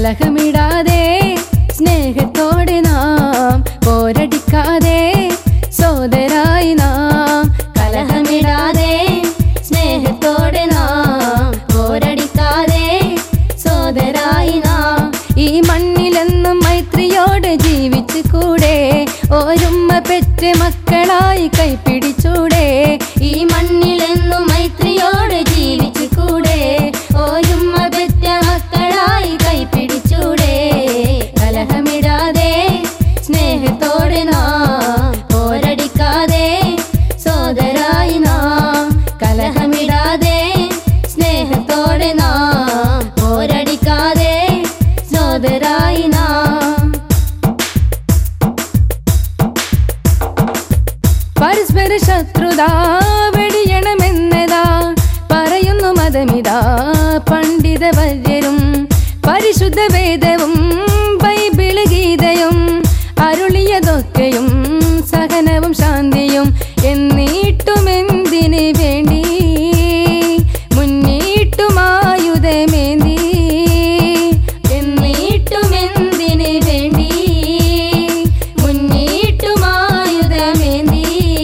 കലഹമിടാതെ സ്നേഹത്തോടെ നാം പോരടിക്കാതെ സോദരായി നാം കലഹമിടാതെ സ്നേഹത്തോടെ നാം പോരടിക്കാതെ സോദരായി നാം ഈ മണ്ണിലെന്നും മൈത്രിയോടെ ജീവിച്ചു കൂടെ ഓരുമ്മ പെറ്റ് മക്കളായി കൈപ്പിടിച്ചൂടെ ഈ മണ്ണിലെന്നും മൈത്രിയോടെ ജീവിച്ചു കൂടെ ഓരുമ്മ പെറ്റ മക്കളായി കൈപ്പിടിച്ചൂടെ കലഹമിടാതെ സ്നേഹത്തോടെ നാം പോരടിക്കാതെ സോദരായി നാം കലഹമിടാതെ സ്നേഹത്തോടെ നാം പോരടിക്കാതെ സോദരായി നാം പരസ്പര ശത്രുത വെടിയണമെന്നതാ പറയുന്നു മതമിതാ പണ്ഡിത വര്യരും പരിശുദ്ധ വേദവും ബൈബിള് ഗീതയും അരുളിയതൊക്കെയും സഹനവും ശാന്തിയും എന്നിട്ടും എന്തിന് വേണ്ടി മുന്നിട്ടുമായുധമേന്തി എന്നിട്ടും എന്തിന് വേണ്ടി മുന്നിട്ടുമായുധമേന്തി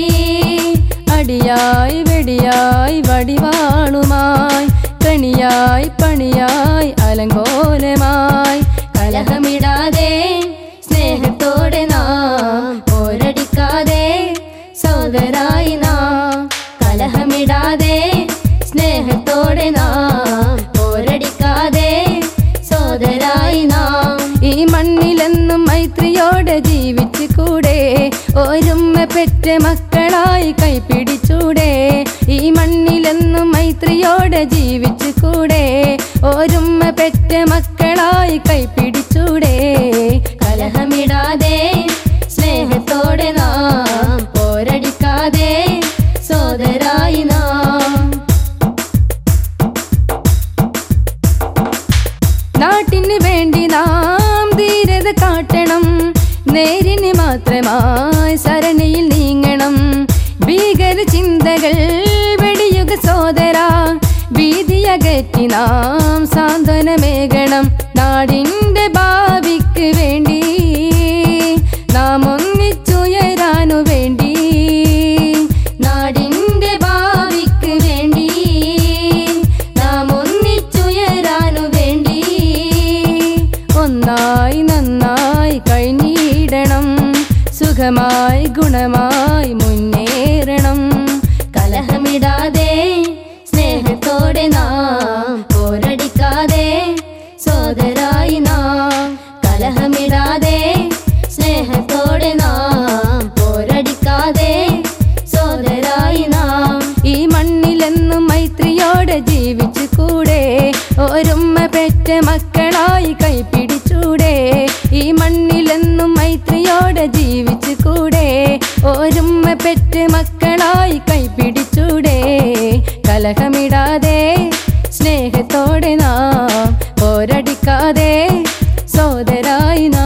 അടിയായി വെടിയായി വടിവാളുമായി കണിയായി പണിയായി അലങ്കോലമായി കലഹമിടാതെ സ്നേഹത്തോടെ നാം പോരടിക്കാതെ സോദരായി നാം കലഹമിടാതെ സ്നേഹത്തോടെ നാം പോരടിക്കാതെ സോദരായി നാം ഈ മണ്ണിലെന്നും മൈത്രിയോടെ ജീവിച്ചു കൂടെ ഒരുമ്മ പെറ്റ മക്കളായി കൈപ്പിടിച്ചൂടെ ഈ മണ്ണിലെന്നും മൈത്രിയോടെ ജീവിച്ചു കൂടെ ഒരുമ്മ പെറ്റ മക്കളായി കൈപ്പിടിച്ചൂടെ കലഹമിടാതെ സ്നേഹത്തോടെ നാം പോരടിക്കാതെ സോദരായി നാം നാട്ടിന് വേണ്ടി നാം ധീരത കാട്ടണം നേരിന് മാത്രമായി സരണിയിൽ നീങ്ങണം ഭീകര ചിന്തകൾ വെടിയുക സോദര ഭീതിയകറ്റി നാം സാന്ത്വനമേകണം നാടിൻ്റെ ഭാവിക്ക് വേണ്ടി നാം ഒന്നിച്ചുയരാനു വേണ്ടി നാടിൻ്റെ ഭാവിക്ക് വേണ്ടി നാം ഒന്നിച്ചുയരാനു വേണ്ടി ഒന്നായി നന്നായി കഴിഞ്ഞിടണം സുഖമായി ഗുണമായി മുന്നേറണം കലഹമിടാതെ സ്നേഹത്തോടെ നാം പോരടിക്കാതെ സോദരായി നാം കലഹമിടാതെ സ്നേഹത്തോടെ നാം പോരടിക്കാതെ സോദരായി നാം ഈ മണ്ണിലെന്നും മൈത്രിയോടെ ജീവിച്ചു കൂടെ ഒരുമ്മ പെറ്റ മക്കളായി കൈപ്പിടിച്ചൂടെ ഈ മണ്ണിലെന്നും മൈത്രിയോടെ ജീവിച്ചു കൂടെ ഒരുമ്മ പെറ്റ മക്കളായി കൈപ്പിടിച്ചൂടെ കലഹമിടാതെ സ്നേഹത്തോടെ നാം പോരടിക്കാതെ സോദരായി നാം